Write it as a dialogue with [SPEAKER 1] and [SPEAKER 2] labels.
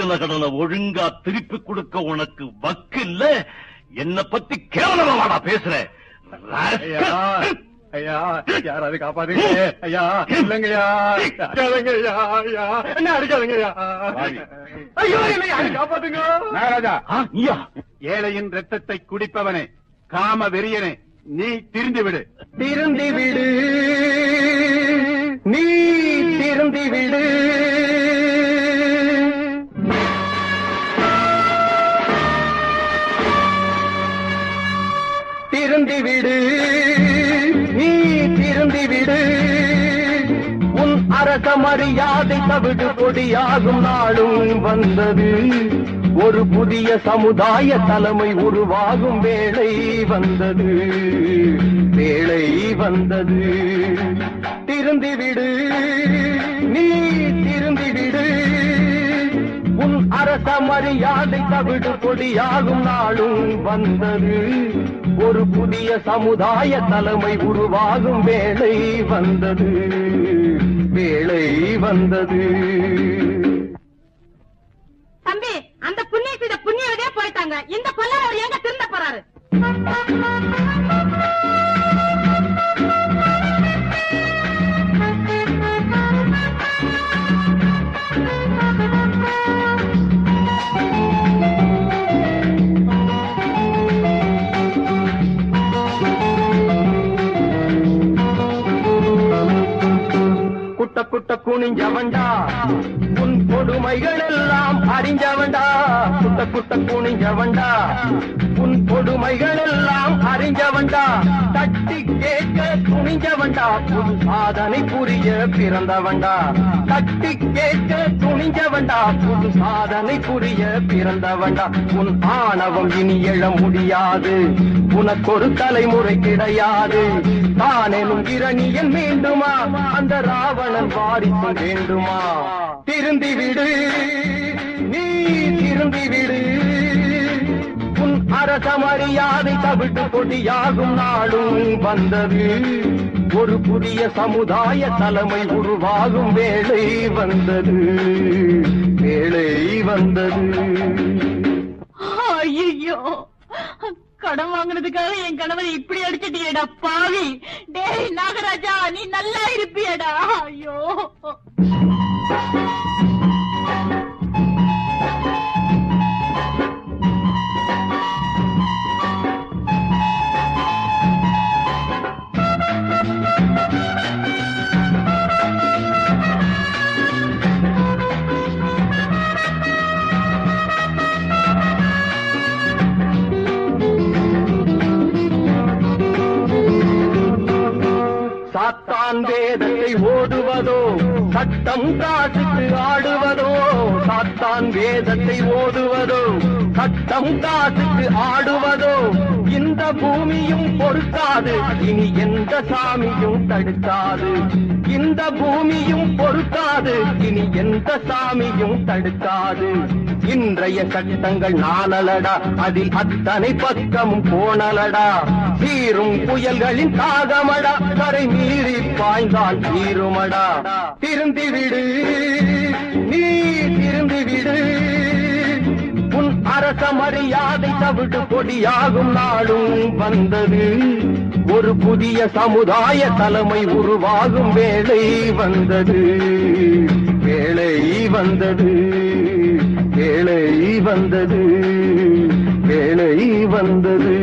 [SPEAKER 1] வாங்கின கடனை ஒழுங்கா திருப்பி கொடுக்க உனக்கு வக்கு இல்ல என்ன பத்தி கேவலமாடா பேசுற
[SPEAKER 2] ஐயா ஐயா யாராவது காப்பாத்துங்க ஐயா இல்லைங்கய்யா அடிக்காதங்கய்யா ஐயா என்ன அடிக்காதங்கய்யா ஐயோ என்ன யாரும் காப்பாத்துங்க நாகராஜா
[SPEAKER 1] ஆ, நீயா
[SPEAKER 2] ஏழையின் ரத்தத்தை குடிப்பவனே காம வெறியனே நீ திரிந்து விடு
[SPEAKER 3] திருந்தி விடு நீ திருந்தி விடு திருந்தி விடு நீ திருந்தி விடு உன் அரச மரியாதை தவிடு பொடியாகும் நாளும் வந்தது ஒரு புதிய சமுதாய தலைமை உருவாகும் வேளை வந்தது வேளை வந்தது திருந்தி விடு நீ திருந்தி விடு உன் அரச மரியாதை தவிடு பொடியாகும் நாளும் வந்தது ஒரு புதிய சமுதாய தலைமை உருவாகும் வேளை வந்தது வேளை வந்தது
[SPEAKER 4] தம்பி அந்த புண்ணிய செய்த புண்ணியவதே போயிட்டாங்க இந்த கொல்ல அவர் எங்க திருந்த போறாரு
[SPEAKER 3] குட்ட குட்ட குனிஞ்சவன்டா உன் கொடுமைகள் எல்லாம் அறிஞ்சவன்டா குட்ட குட்ட குனிஞ்சவன்டா உன் கொடுமைகள் எல்லாம் அறிஞ்சவன்டா தட்டி கேட்க துணிஞ்சவன்டா புது சாதனை புரிய பிறந்தவன்டா தட்டி கேட்க துணிஞ்சவன்டா புது சாதனை புரிய பிறந்தவன்டா உன் ஆணவம் இனி எழ முடியாது உனக்கொரு தலைமுறை கிடையாது தானெனும் இரணியன் வேண்டுமா அந்த ராவணன் வாரிசும் வேண்டுமா திருந்தி விடு நீ திருந்தி விடு உன் அரச மரியாதை தவிட்டு கொடியாகும் நாளும் வந்தது ஒரு புதிய சமுதாய தலைமை உருவாகும் வேளை வந்தது வேளை வந்தது
[SPEAKER 4] ஐயோ கடன் வாங்குனதுக்காக என் கணவரை இப்படி அடிச்சிட்டியேடா பாவி டேய் நாகராஜா நீ நல்லா இருப்பியடா ஐயோ
[SPEAKER 3] சாத்தான் வேதத்தை ஓடுவதோ சட்டம் காசுக்கு ஆடுவதோ சாத்தான் வேதத்தை ஓடுவதோ சட்டம் காசுக்கு ஆடுவதோ இந்த பூமியும் பொறுக்காது இனி எந்த சாமியும் தடுக்காது இந்த பூமியும் பொறுக்காது இனி எந்த சாமியும் தடுக்காது இன்றைய சட்டங்கள் நானலடா அதில் அத்தனை பக்கமும் போனலடா சீரும் புயல்களின் தாகமடா கரை மீறி பாய்ந்தால் தீருமடா திருந்தி விடு நீ திருந்தி விடு உன் அரச மரியாதை தவிடு கொடியாகும் நாளும் வந்தது ஒரு புதிய சமுதாய தலைமை உருவாகும் வேளை வந்தது வேளை வந்தது வேளை வந்தது வேளை வந்தது